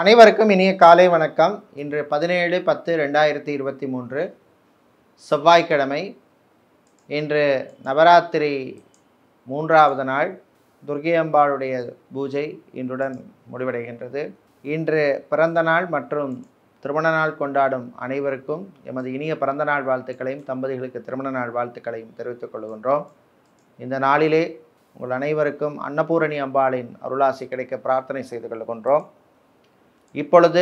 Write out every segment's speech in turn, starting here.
அனைவருக்கும் இனிய காலை வணக்கம் இன்று பதினேழு பத்து ரெண்டாயிரத்தி இருபத்தி மூன்று செவ்வாய்க்கிழமை இன்று நவராத்திரி மூன்றாவது நாள் துர்க்கை அம்பாளுடைய பூஜை இன்றுடன் முடிவடைகின்றது இன்று பிறந்த நாள் மற்றும் திருமண நாள் கொண்டாடும் அனைவருக்கும் எமது இனிய பிறந்த நாள் வாழ்த்துக்களையும் தம்பதிகளுக்கு திருமண நாள் வாழ்த்துக்களையும் தெரிவித்துக் கொள்கின்றோம் இந்த நாளிலே உங்கள் அனைவருக்கும் அன்னபூரணி அம்பாளின் அருளாசி கிடைக்க பிரார்த்தனை செய்து கொள்கின்றோம் இப்பொழுது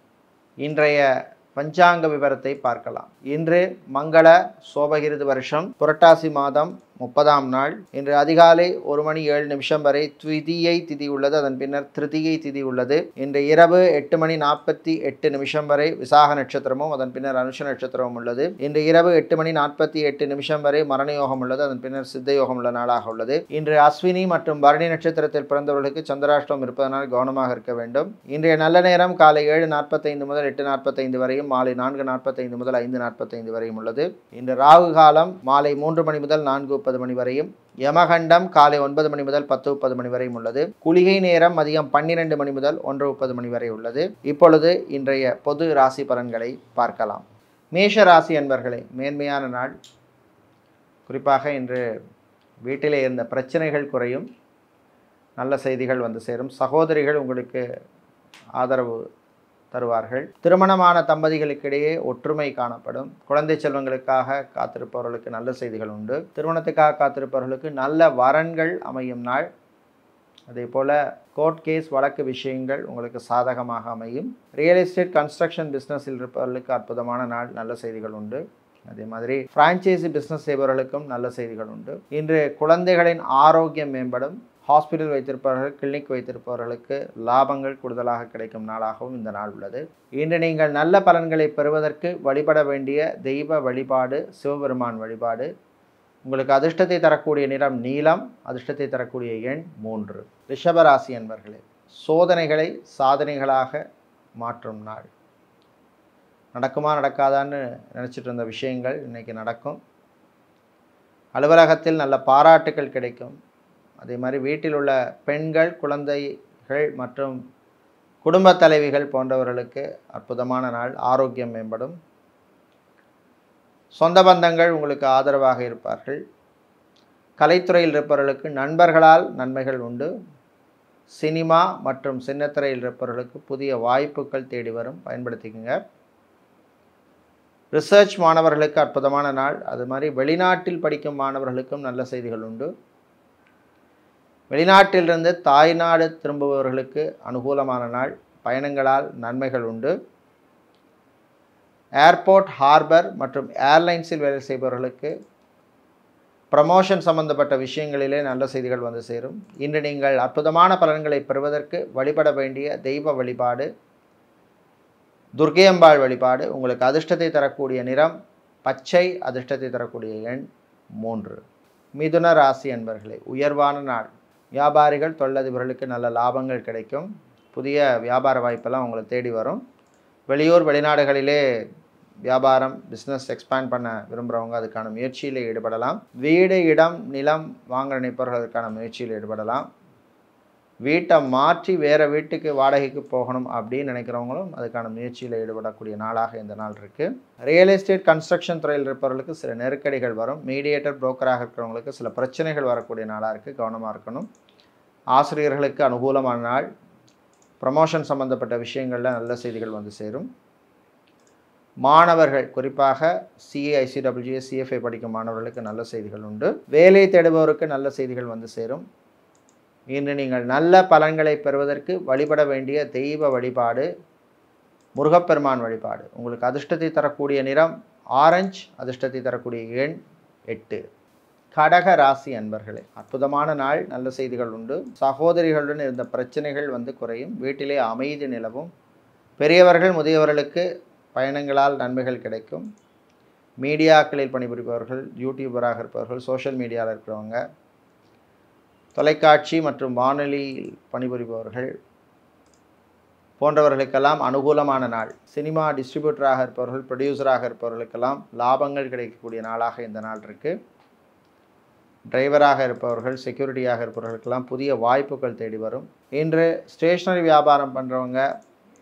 இன்றைய பஞ்சாங்க விவரத்தை பார்க்கலாம் இன்று மங்கள சோபகிருது வருஷம் புரட்டாசி மாதம் முப்பதாம் நாள் இன்று அதிகாலை ஒரு மணி ஏழு நிமிஷம் வரை த்விதியை திதி உள்ளது அதன் பின்னர் திருதியை திதி உள்ளது இன்று இரவு எட்டு மணி நாற்பத்தி எட்டு நிமிஷம் வரை விசாக நட்சத்திரமும் அதன் பின்னர் அனுஷ நட்சத்திரமும் உள்ளது இன்று இரவு எட்டு மணி நாற்பத்தி எட்டு நிமிஷம் வரை மரண யோகம் உள்ளது அதன் பின்னர் சித்த யோகம் உள்ள நாளாக உள்ளது இன்று அஸ்வினி மற்றும் பரணி நட்சத்திரத்தில் பிறந்தவர்களுக்கு சந்திராஷ்டம் இருப்பதனால் கவனமாக இருக்க வேண்டும் இன்றைய நல்ல நேரம் காலை ஏழு நாற்பத்தைந்து முதல் எட்டு நாற்பத்தைந்து வரையும் மாலை நான்கு நாற்பத்தைந்து முதல் ஐந்து நாற்பத்தைந்து வரையும் உள்ளது இன்று ராகு காலம் மாலை மூன்று மணி முதல் நான்கு முப்பது மணி வரையும் யமகண்டம் காலை ஒன்பது மணி முதல் பத்து முப்பது மணி வரையும் உள்ளது குளிகை நேரம் மதியம் பன்னிரண்டு மணி முதல் ஒன்று முப்பது மணி வரை உள்ளது இப்பொழுது இன்றைய பொது ராசி பலன்களை பார்க்கலாம் மேஷ ராசி அன்பர்களே மேன்மையான நாள் குறிப்பாக இன்று வீட்டிலே இருந்த பிரச்சனைகள் குறையும் நல்ல செய்திகள் வந்து சேரும் சகோதரிகள் உங்களுக்கு ஆதரவு தருவார்கள் திருமணமான தம்பதிகளுக்கிடையே ஒற்றுமை காணப்படும் குழந்தை செல்வங்களுக்காக காத்திருப்பவர்களுக்கு நல்ல செய்திகள் உண்டு திருமணத்துக்காக காத்திருப்பவர்களுக்கு நல்ல வரன்கள் அமையும் நாள் அதே போல் கோர்ட் கேஸ் வழக்கு விஷயங்கள் உங்களுக்கு சாதகமாக அமையும் ரியல் எஸ்டேட் கன்ஸ்ட்ரக்ஷன் பிஸ்னஸில் இருப்பவர்களுக்கு அற்புதமான நாள் நல்ல செய்திகள் உண்டு அதே மாதிரி ஃப்ரான்ச்சைசி பிஸ்னஸ் செய்பவர்களுக்கும் நல்ல செய்திகள் உண்டு இன்று குழந்தைகளின் ஆரோக்கியம் மேம்படும் ஹாஸ்பிட்டல் வைத்திருப்பவர்கள் கிளினிக் வைத்திருப்பவர்களுக்கு லாபங்கள் கூடுதலாக கிடைக்கும் நாளாகவும் இந்த நாள் உள்ளது இன்று நீங்கள் நல்ல பலன்களை பெறுவதற்கு வழிபட வேண்டிய தெய்வ வழிபாடு சிவபெருமான் வழிபாடு உங்களுக்கு அதிர்ஷ்டத்தை தரக்கூடிய நிறம் நீலம் அதிர்ஷ்டத்தை தரக்கூடிய எண் மூன்று ரிஷபராசி என்பர்களே சோதனைகளை சாதனைகளாக மாற்றும் நாள் நடக்குமா நடக்காதான்னு நினச்சிட்டு இருந்த விஷயங்கள் இன்றைக்கி நடக்கும் அலுவலகத்தில் நல்ல பாராட்டுகள் கிடைக்கும் அதே மாதிரி வீட்டில் உள்ள பெண்கள் குழந்தைகள் மற்றும் குடும்ப தலைவிகள் போன்றவர்களுக்கு அற்புதமான நாள் ஆரோக்கியம் மேம்படும் சொந்த பந்தங்கள் உங்களுக்கு ஆதரவாக இருப்பார்கள் கலைத்துறையில் இருப்பவர்களுக்கு நண்பர்களால் நன்மைகள் உண்டு சினிமா மற்றும் சின்னத்திரையில் இருப்பவர்களுக்கு புதிய வாய்ப்புகள் தேடி வரும் பயன்படுத்திக்கோங்க ரிசர்ச் மாணவர்களுக்கு அற்புதமான நாள் அது மாதிரி வெளிநாட்டில் படிக்கும் மாணவர்களுக்கும் நல்ல செய்திகள் உண்டு வெளிநாட்டிலிருந்து தாய்நாடு திரும்புபவர்களுக்கு அனுகூலமான நாள் பயணங்களால் நன்மைகள் உண்டு ஏர்போர்ட் ஹார்பர் மற்றும் ஏர்லைன்ஸில் வேலை செய்பவர்களுக்கு ப்ரமோஷன் சம்பந்தப்பட்ட விஷயங்களிலே நல்ல செய்திகள் வந்து சேரும் இன்று நீங்கள் அற்புதமான பலன்களை பெறுவதற்கு வழிபட வேண்டிய தெய்வ வழிபாடு துர்கையம்பாள் வழிபாடு உங்களுக்கு அதிர்ஷ்டத்தை தரக்கூடிய நிறம் பச்சை அதிர்ஷ்டத்தை தரக்கூடிய எண் மூன்று மிதுன ராசி என்பர்களே உயர்வான நாள் வியாபாரிகள் தொழிலதிபர்களுக்கு நல்ல லாபங்கள் கிடைக்கும் புதிய வியாபார வாய்ப்பெல்லாம் உங்களை தேடி வரும் வெளியூர் வெளிநாடுகளிலே வியாபாரம் பிஸ்னஸ் எக்ஸ்பேண்ட் பண்ண விரும்புகிறவங்க அதுக்கான முயற்சியில் ஈடுபடலாம் வீடு இடம் நிலம் வாங்க நினைப்பவர்கள் அதுக்கான முயற்சியில் ஈடுபடலாம் வீட்டை மாற்றி வேறு வீட்டுக்கு வாடகைக்கு போகணும் அப்படின்னு நினைக்கிறவங்களும் அதுக்கான முயற்சியில் ஈடுபடக்கூடிய நாளாக இந்த நாள் இருக்குது ரியல் எஸ்டேட் கன்ஸ்ட்ரக்ஷன் துறையில் இருப்பவர்களுக்கு சில நெருக்கடிகள் வரும் மீடியேட்டர் புரோக்கராக இருக்கிறவங்களுக்கு சில பிரச்சனைகள் வரக்கூடிய நாளாக இருக்குது கவனமாக இருக்கணும் ஆசிரியர்களுக்கு அனுகூலமான நாள் ப்ரமோஷன் சம்மந்தப்பட்ட விஷயங்களில் நல்ல செய்திகள் வந்து சேரும் மாணவர்கள் குறிப்பாக சிஏ ஐசிடபிள்யூஏ சிஎஃப்ஐ படிக்கும் மாணவர்களுக்கு நல்ல செய்திகள் உண்டு வேலை தேடுபவருக்கு நல்ல செய்திகள் வந்து சேரும் இன்று நீங்கள் நல்ல பலன்களை பெறுவதற்கு வழிபட வேண்டிய தெய்வ வழிபாடு முருகப்பெருமான் வழிபாடு உங்களுக்கு அதிர்ஷ்டத்தை தரக்கூடிய நிறம் ஆரஞ்சு அதிர்ஷ்டத்தை தரக்கூடிய எண் எட்டு கடக ராசி அன்பர்களே அற்புதமான நாள் நல்ல செய்திகள் உண்டு சகோதரிகளுடன் இருந்த பிரச்சனைகள் வந்து குறையும் வீட்டிலே அமைதி நிலவும் பெரியவர்கள் முதியவர்களுக்கு பயணங்களால் நன்மைகள் கிடைக்கும் மீடியாக்களில் பணிபுரிபவர்கள் யூடியூபராக இருப்பவர்கள் சோஷியல் மீடியாவில் இருக்கிறவங்க தொலைக்காட்சி மற்றும் வானொலியில் பணிபுரிபவர்கள் போன்றவர்களுக்கெல்லாம் அனுகூலமான நாள் சினிமா டிஸ்ட்ரிபியூட்டராக இருப்பவர்கள் ப்ரொடியூசராக இருப்பவர்களுக்கெல்லாம் லாபங்கள் கிடைக்கக்கூடிய நாளாக இந்த நாள் இருக்குது டிரைவராக இருப்பவர்கள் செக்யூரிட்டியாக இருப்பவர்களுக்கெல்லாம் புதிய வாய்ப்புகள் தேடி வரும் இன்று ஸ்டேஷ்னரி வியாபாரம் பண்ணுறவங்க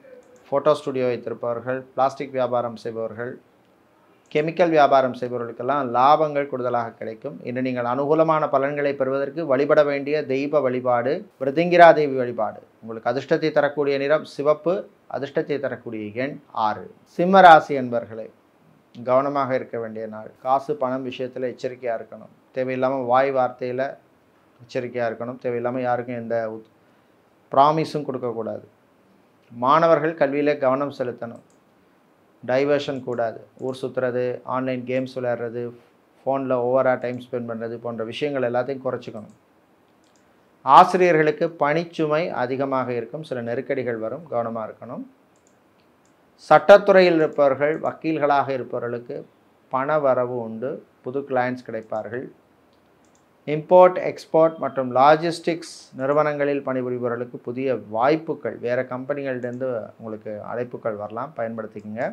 ஃபோட்டோ ஸ்டுடியோ வைத்திருப்பவர்கள் பிளாஸ்டிக் வியாபாரம் செய்பவர்கள் கெமிக்கல் வியாபாரம் செய்பவர்களுக்கெல்லாம் லாபங்கள் கூடுதலாக கிடைக்கும் இன்று நீங்கள் அனுகூலமான பலன்களை பெறுவதற்கு வழிபட வேண்டிய தெய்வ வழிபாடு பிருதிங்கிரா தேவி வழிபாடு உங்களுக்கு அதிர்ஷ்டத்தை தரக்கூடிய நிறம் சிவப்பு அதிர்ஷ்டத்தை தரக்கூடிய எண் ஆறு சிம்ம ராசி என்பர்களே கவனமாக இருக்க வேண்டிய நாள் காசு பணம் விஷயத்தில் எச்சரிக்கையாக இருக்கணும் தேவையில்லாமல் வாய் வார்த்தையில் எச்சரிக்கையாக இருக்கணும் தேவையில்லாமல் யாருக்கும் எந்த ப்ராமிஸும் கொடுக்கக்கூடாது மாணவர்கள் கல்வியில் கவனம் செலுத்தணும் டைவர்ஷன் கூடாது ஊர் சுற்றுறது ஆன்லைன் கேம்ஸ் விளையாடுறது ஃபோனில் ஓவராக டைம் ஸ்பெண்ட் பண்ணுறது போன்ற விஷயங்கள் எல்லாத்தையும் குறைச்சிக்கணும் ஆசிரியர்களுக்கு பணிச்சுமை அதிகமாக இருக்கும் சில நெருக்கடிகள் வரும் கவனமாக இருக்கணும் சட்டத்துறையில் இருப்பவர்கள் வக்கீல்களாக இருப்பவர்களுக்கு பண வரவு உண்டு புது கிளைண்ட்ஸ் கிடைப்பார்கள் இம்போர்ட் எக்ஸ்போர்ட் மற்றும் லாஜிஸ்டிக்ஸ் நிறுவனங்களில் பணிபுரிபவர்களுக்கு புதிய வாய்ப்புகள் வேறு கம்பெனிகள்டேருந்து உங்களுக்கு அழைப்புகள் வரலாம் பயன்படுத்திக்கங்க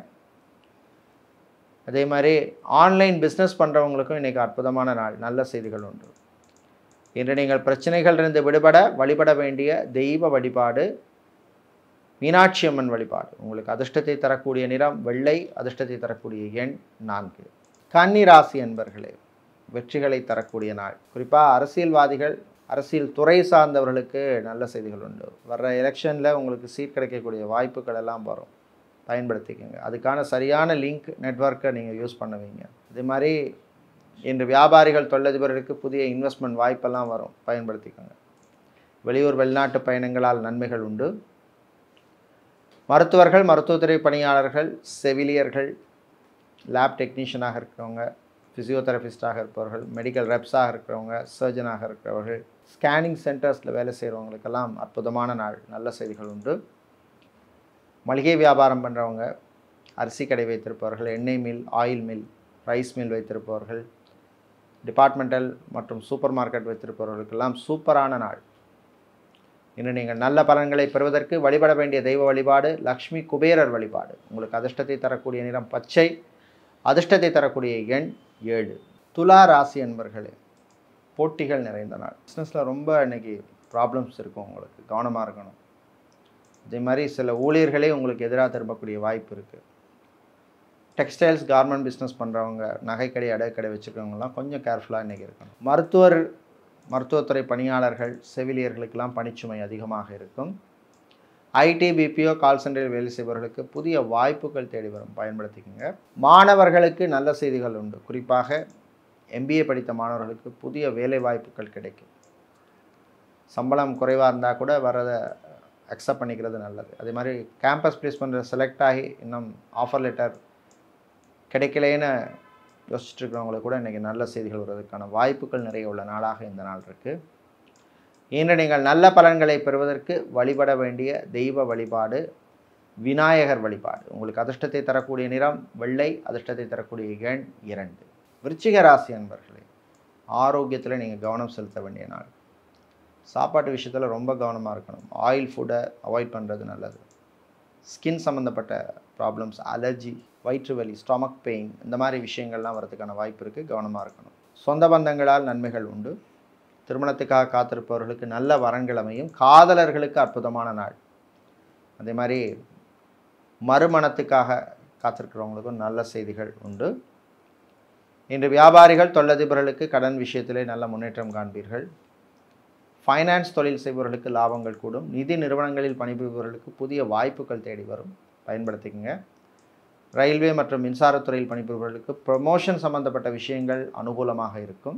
அதே மாதிரி ஆன்லைன் பிஸ்னஸ் பண்ணுறவங்களுக்கும் இன்றைக்கி அற்புதமான நாள் நல்ல செய்திகள் உண்டு இன்று நீங்கள் பிரச்சனைகளிலிருந்து விடுபட வழிபட வேண்டிய தெய்வ வழிபாடு மீனாட்சி அம்மன் வழிபாடு உங்களுக்கு அதிர்ஷ்டத்தை தரக்கூடிய நிறம் வெள்ளை அதிர்ஷ்டத்தை தரக்கூடிய எண் நான்கு கன்னி ராசி என்பர்களே வெற்றிகளை தரக்கூடிய நாள் குறிப்பாக அரசியல்வாதிகள் அரசியல் துறை சார்ந்தவர்களுக்கு நல்ல செய்திகள் உண்டு வர்ற எலெக்ஷனில் உங்களுக்கு சீட் கிடைக்கக்கூடிய வாய்ப்புகள் எல்லாம் வரும் பயன்படுத்திக்கோங்க அதுக்கான சரியான லிங்க் நெட்ஒர்க்கை நீங்கள் யூஸ் பண்ணுவீங்க அதே மாதிரி இன்று வியாபாரிகள் தொழிலதிபர்களுக்கு புதிய இன்வெஸ்ட்மெண்ட் வாய்ப்பெல்லாம் வரும் பயன்படுத்திக்கோங்க வெளியூர் வெளிநாட்டு பயணங்களால் நன்மைகள் உண்டு மருத்துவர்கள் மருத்துவத்துறை பணியாளர்கள் செவிலியர்கள் லேப் டெக்னீஷியனாக இருக்கிறவங்க ஃபிசியோதெரபிஸ்டாக இருப்பவர்கள் மெடிக்கல் ரெப்ஸாக இருக்கிறவங்க சர்ஜனாக இருக்கிறவர்கள் ஸ்கேனிங் சென்டர்ஸில் வேலை செய்கிறவங்களுக்கெல்லாம் அற்புதமான நாள் நல்ல செய்திகள் உண்டு மளிகை வியாபாரம் பண்ணுறவங்க அரிசி கடை வைத்திருப்பவர்கள் எண்ணெய் mill oil mill rice mill வைத்திருப்பவர்கள் டிபார்ட்மெண்டல் மற்றும் சூப்பர் மார்க்கெட் வைத்திருப்பவர்களுக்கெல்லாம் சூப்பரான நாள் இன்று நீங்கள் நல்ல பலன்களை பெறுவதற்கு வழிபட வேண்டிய தெய்வ வழிபாடு லக்ஷ்மி குபேரர் வழிபாடு உங்களுக்கு அதிர்ஷ்டத்தை தரக்கூடிய நிறம் பச்சை அதிர்ஷ்டத்தை தரக்கூடிய எண் ஏழு துலா ராசி என்பர்களே போட்டிகள் நிறைந்த நாள் பிஸ்னஸில் ரொம்ப இன்னைக்கு ப்ராப்ளம்ஸ் இருக்கும் உங்களுக்கு கவனமாக இருக்கணும் இதே மாதிரி சில ஊழியர்களே உங்களுக்கு எதிராக திரும்பக்கூடிய வாய்ப்பு இருக்குது டெக்ஸ்டைல்ஸ் கார்மெண்ட் பிஸ்னஸ் பண்ணுறவங்க நகைக்கடை அடைக்கடை வச்சுருக்கவங்கலாம் கொஞ்சம் கேர்ஃபுல்லாக இன்றைக்கி இருக்கணும் மருத்துவர் மருத்துவத்துறை பணியாளர்கள் செவிலியர்களுக்கெல்லாம் பணிச்சுமை அதிகமாக இருக்கும் ஐடி பிபிஓ கால் சென்டரில் வேலை செய்பவர்களுக்கு புதிய வாய்ப்புகள் தேடி வரும் பயன்படுத்திக்கோங்க மாணவர்களுக்கு நல்ல செய்திகள் உண்டு குறிப்பாக எம்பிஏ படித்த மாணவர்களுக்கு புதிய வேலை வாய்ப்புகள் கிடைக்கும் சம்பளம் குறைவாக இருந்தால் கூட வரதை அக்செப்ட் பண்ணிக்கிறது நல்லது அதே மாதிரி கேம்பஸ் பிளேஸ்மெண்ட் செலக்ட் ஆகி இன்னும் ஆஃபர் லெட்டர் கிடைக்கலேன்னு யோசிச்சுட்டு இருக்கிறவங்களுக்கு கூட இன்றைக்கி நல்ல செய்திகள் வருவதற்கான வாய்ப்புகள் நிறைய உள்ள நாளாக இந்த நாள் இருக்குது இன்று நீங்கள் நல்ல பலன்களை பெறுவதற்கு வழிபட வேண்டிய தெய்வ வழிபாடு விநாயகர் வழிபாடு உங்களுக்கு அதிர்ஷ்டத்தை தரக்கூடிய நிறம் வெள்ளை அதிர்ஷ்டத்தை தரக்கூடிய எண் இரண்டு விருச்சிக ராசி அன்பர்களே ஆரோக்கியத்தில் நீங்கள் கவனம் செலுத்த வேண்டிய நாள் சாப்பாட்டு விஷயத்தில் ரொம்ப கவனமாக இருக்கணும் ஆயில் ஃபுட்டை அவாய்ட் பண்ணுறது நல்லது ஸ்கின் சம்மந்தப்பட்ட ப்ராப்ளம்ஸ் அலர்ஜி வயிற்று வலி ஸ்டொமக் பெயின் இந்த மாதிரி விஷயங்கள்லாம் வரதுக்கான வாய்ப்பு இருக்குது கவனமாக இருக்கணும் சொந்த பந்தங்களால் நன்மைகள் உண்டு திருமணத்துக்காக காத்திருப்பவர்களுக்கு நல்ல வரன்கள் அமையும் காதலர்களுக்கு அற்புதமான நாள் அதே மாதிரி மறுமணத்துக்காக காத்திருக்கிறவங்களுக்கும் நல்ல செய்திகள் உண்டு இன்று வியாபாரிகள் தொழிலதிபர்களுக்கு கடன் விஷயத்திலே நல்ல முன்னேற்றம் காண்பீர்கள் ஃபைனான்ஸ் தொழில் செய்பவர்களுக்கு லாபங்கள் கூடும் நிதி நிறுவனங்களில் பணிபுரிபவர்களுக்கு புதிய வாய்ப்புகள் தேடி வரும் பயன்படுத்திக்கங்க ரயில்வே மற்றும் மின்சாரத்துறையில் பணிபுரிபவர்களுக்கு ப்ரமோஷன் சம்பந்தப்பட்ட விஷயங்கள் அனுகூலமாக இருக்கும்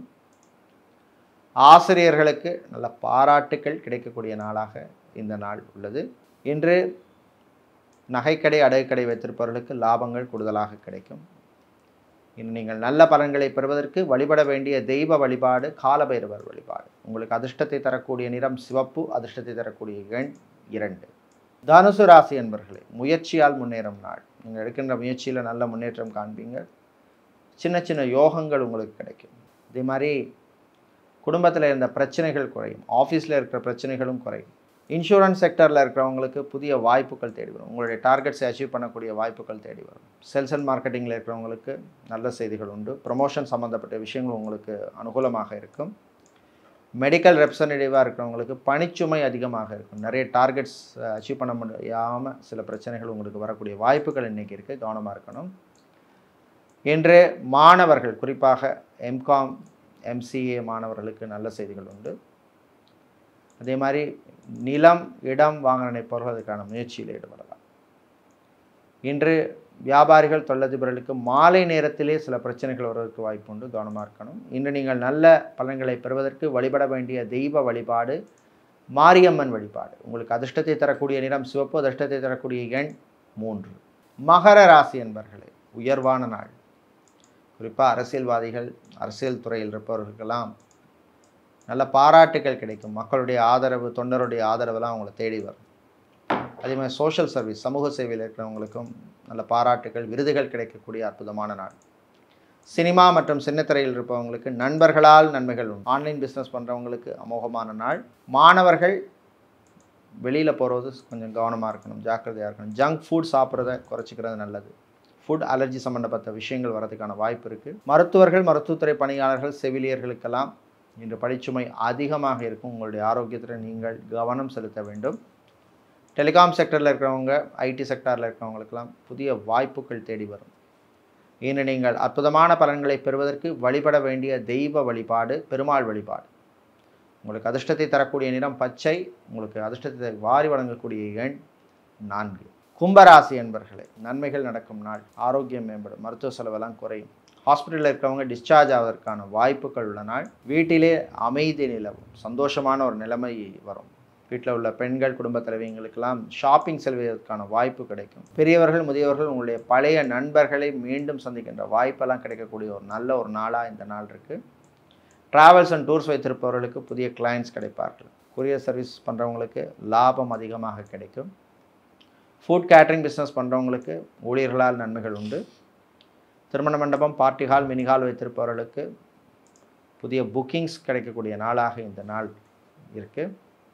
ஆசிரியர்களுக்கு நல்ல பாராட்டுக்கள் கிடைக்கக்கூடிய நாளாக இந்த நாள் உள்ளது இன்று நகைக்கடை அடகுக்கடை வைத்திருப்பவர்களுக்கு லாபங்கள் கூடுதலாக கிடைக்கும் இன்று நீங்கள் நல்ல பலன்களை பெறுவதற்கு வழிபட வேண்டிய தெய்வ வழிபாடு காலபைரவர் வழிபாடு உங்களுக்கு அதிர்ஷ்டத்தை தரக்கூடிய நிறம் சிவப்பு அதிர்ஷ்டத்தை தரக்கூடிய எண் இரண்டு தனுசு ராசி என்பர்களே முயற்சியால் முன்னேறும் நாள் நீங்கள் எடுக்கின்ற முயற்சியில் நல்ல முன்னேற்றம் காண்பீங்க சின்ன சின்ன யோகங்கள் உங்களுக்கு கிடைக்கும் இதே மாதிரி குடும்பத்தில் இருந்த பிரச்சனைகள் குறையும் ஆஃபீஸில் இருக்கிற பிரச்சனைகளும் குறையும் இன்சூரன்ஸ் செக்டரில் இருக்கிறவங்களுக்கு புதிய வாய்ப்புகள் தேடி வரும் உங்களுடைய டார்கெட்ஸை அச்சீவ் பண்ணக்கூடிய வாய்ப்புகள் தேடி வரும் சேல்ஸ் அண்ட் மார்க்கெட்டிங்கில் இருக்கிறவங்களுக்கு நல்ல செய்திகள் உண்டு ப்ரமோஷன் சம்மந்தப்பட்ட விஷயங்கள் உங்களுக்கு அனுகூலமாக இருக்கும் மெடிக்கல் ரெப்ரசன்டேட்டிவாக இருக்கிறவங்களுக்கு பணிச்சுமை அதிகமாக இருக்கும் நிறைய டார்கெட்ஸ் அச்சீவ் பண்ண முடியாமல் சில பிரச்சனைகள் உங்களுக்கு வரக்கூடிய வாய்ப்புகள் இன்றைக்கி இருக்குது கவனமாக இருக்கணும் இன்று மாணவர்கள் குறிப்பாக எம்காம் எம்சிஏ மாணவர்களுக்கு நல்ல செய்திகள் உண்டு அதே மாதிரி நிலம் இடம் வாங்க நினைப்பவர்கள் அதுக்கான முயற்சியில் ஈடுபடலாம் இன்று வியாபாரிகள் தொழிலதிபர்களுக்கு மாலை நேரத்திலே சில பிரச்சனைகள் வருவதற்கு வாய்ப்பு உண்டு கவனமாக இருக்கணும் இன்று நீங்கள் நல்ல பலன்களை பெறுவதற்கு வழிபட வேண்டிய தெய்வ வழிபாடு மாரியம்மன் வழிபாடு உங்களுக்கு அதிர்ஷ்டத்தை தரக்கூடிய நிறம் சிவப்பு அதிர்ஷ்டத்தை தரக்கூடிய எண் மூன்று மகர ராசி என்பர்களே உயர்வான நாள் குறிப்பாக அரசியல்வாதிகள் அரசியல் துறையில் இருப்பவர்களுக்கெல்லாம் நல்ல பாராட்டுகள் கிடைக்கும் மக்களுடைய ஆதரவு தொண்டருடைய ஆதரவெல்லாம் அவங்கள தேடி வரும் அதே மாதிரி சோஷியல் சர்வீஸ் சமூக சேவையில் இருக்கிறவங்களுக்கும் நல்ல பாராட்டுகள் விருதுகள் கிடைக்கக்கூடிய அற்புதமான நாள் சினிமா மற்றும் சின்னத்திரையில் இருப்பவங்களுக்கு நண்பர்களால் நன்மைகள் உண்டு ஆன்லைன் பிஸ்னஸ் பண்ணுறவங்களுக்கு அமோகமான நாள் மாணவர்கள் வெளியில் போகிறது கொஞ்சம் கவனமாக இருக்கணும் ஜாக்கிரதையாக இருக்கணும் ஜங்க் ஃபுட் சாப்பிட்றத குறைச்சிக்கிறது நல்லது ஃபுட் அலர்ஜி சம்மந்தப்பட்ட விஷயங்கள் வரதுக்கான வாய்ப்பு இருக்குது மருத்துவர்கள் மருத்துவத்துறை பணியாளர்கள் செவிலியர்களுக்கெல்லாம் இன்று பணிச்சுமை அதிகமாக இருக்கும் உங்களுடைய ஆரோக்கியத்தில் நீங்கள் கவனம் செலுத்த வேண்டும் டெலிகாம் செக்டரில் இருக்கிறவங்க ஐடி செக்டாரில் இருக்கிறவங்களுக்கெல்லாம் புதிய வாய்ப்புகள் தேடி வரும் இன்று நீங்கள் அற்புதமான பலன்களை பெறுவதற்கு வழிபட வேண்டிய தெய்வ வழிபாடு பெருமாள் வழிபாடு உங்களுக்கு அதிர்ஷ்டத்தை தரக்கூடிய நிறம் பச்சை உங்களுக்கு அதிர்ஷ்டத்தை வாரி வழங்கக்கூடிய எண் நான்கு கும்பராசி என்பர்களே நன்மைகள் நடக்கும் நாள் ஆரோக்கியம் மேம்படும் மருத்துவ செலவெல்லாம் குறையும் ஹாஸ்பிட்டலில் இருக்கிறவங்க டிஸ்சார்ஜ் ஆவதற்கான வாய்ப்புகள் உள்ள நாள் வீட்டிலே அமைதி நிலவும் சந்தோஷமான ஒரு நிலைமை வரும் வீட்டில் உள்ள பெண்கள் குடும்ப தலைவியங்களுக்கெல்லாம் ஷாப்பிங் செல்வதற்கான வாய்ப்பு கிடைக்கும் பெரியவர்கள் முதியவர்கள் உங்களுடைய பழைய நண்பர்களை மீண்டும் சந்திக்கின்ற வாய்ப்பெல்லாம் கிடைக்கக்கூடிய ஒரு நல்ல ஒரு நாளாக இந்த நாள் இருக்குது ட்ராவல்ஸ் அண்ட் டூர்ஸ் வைத்திருப்பவர்களுக்கு புதிய கிளைண்ட்ஸ் கிடைப்பார்கள் கொரியர் சர்வீஸ் பண்ணுறவங்களுக்கு லாபம் அதிகமாக கிடைக்கும் ஃபுட் கேட்ரிங் பிஸ்னஸ் பண்ணுறவங்களுக்கு ஊழியர்களால் நன்மைகள் உண்டு திருமண மண்டபம் பார்ட்டி ஹால் மினி ஹால் வைத்திருப்பவர்களுக்கு புதிய புக்கிங்ஸ் கிடைக்கக்கூடிய நாளாக இந்த நாள் இருக்குது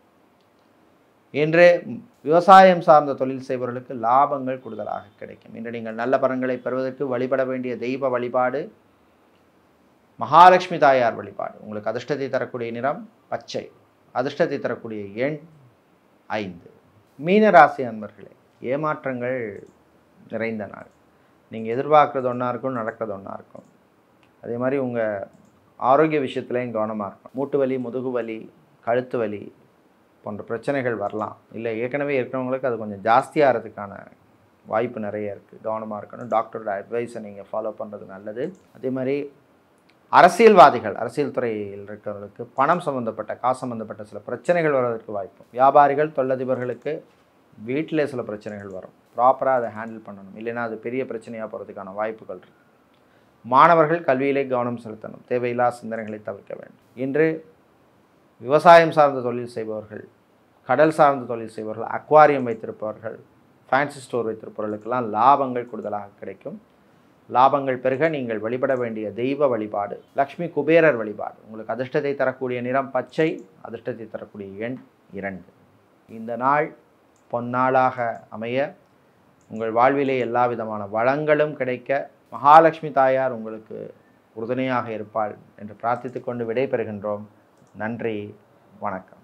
இன்று விவசாயம் சார்ந்த தொழில் செய்பவர்களுக்கு லாபங்கள் கூடுதலாக கிடைக்கும் இன்று நீங்கள் நல்ல பலன்களை பெறுவதற்கு வழிபட வேண்டிய தெய்வ வழிபாடு மகாலட்சுமி தாயார் வழிபாடு உங்களுக்கு அதிர்ஷ்டத்தை தரக்கூடிய நிறம் பச்சை அதிர்ஷ்டத்தை தரக்கூடிய எண் ஐந்து மீனராசி அன்பர்களே ஏமாற்றங்கள் நிறைந்த நாள் நீங்கள் எதிர்பார்க்குறது ஒன்றா இருக்கும் நடக்கிறது ஒன்றா இருக்கும் அதே மாதிரி உங்கள் ஆரோக்கிய விஷயத்துலையும் கவனமாக இருக்கும் மூட்டு வலி முதுகு வலி கழுத்து வலி போன்ற பிரச்சனைகள் வரலாம் இல்லை ஏற்கனவே இருக்கிறவங்களுக்கு அது கொஞ்சம் ஜாஸ்தியாகிறதுக்கான வாய்ப்பு நிறைய இருக்குது கவனமாக இருக்கணும் டாக்டரோட அட்வைஸை நீங்கள் ஃபாலோ பண்ணுறது நல்லது அதே மாதிரி அரசியல்வாதிகள் அரசியல் துறையில் இருக்கிறவர்களுக்கு பணம் சம்மந்தப்பட்ட காசு சம்மந்தப்பட்ட சில பிரச்சனைகள் வருவதற்கு வாய்ப்பு வியாபாரிகள் தொழிலதிபர்களுக்கு வீட்டிலே சில பிரச்சனைகள் வரும் ப்ராப்பராக அதை ஹேண்டில் பண்ணணும் இல்லைன்னா அது பெரிய பிரச்சனையாக போகிறதுக்கான வாய்ப்புகள் இருக்குது மாணவர்கள் கல்வியிலே கவனம் செலுத்தணும் தேவையில்லா சிந்தனைகளை தவிர்க்க வேண்டும் இன்று விவசாயம் சார்ந்த தொழில் செய்பவர்கள் கடல் சார்ந்த தொழில் செய்பவர்கள் அக்வாரியம் வைத்திருப்பவர்கள் ஃபேன்சி ஸ்டோர் வைத்திருப்பவர்களுக்கெல்லாம் லாபங்கள் கூடுதலாக கிடைக்கும் லாபங்கள் பெருக நீங்கள் வழிபட வேண்டிய தெய்வ வழிபாடு லக்ஷ்மி குபேரர் வழிபாடு உங்களுக்கு அதிர்ஷ்டத்தை தரக்கூடிய நிறம் பச்சை அதிர்ஷ்டத்தை தரக்கூடிய எண் இரண்டு இந்த நாள் பொன்னாளாக அமைய உங்கள் வாழ்விலே எல்லா விதமான வளங்களும் கிடைக்க மகாலட்சுமி தாயார் உங்களுக்கு உறுதுணையாக இருப்பாள் என்று பிரார்த்தித்துக் கொண்டு விடை பெறுகின்றோம் நன்றி வணக்கம்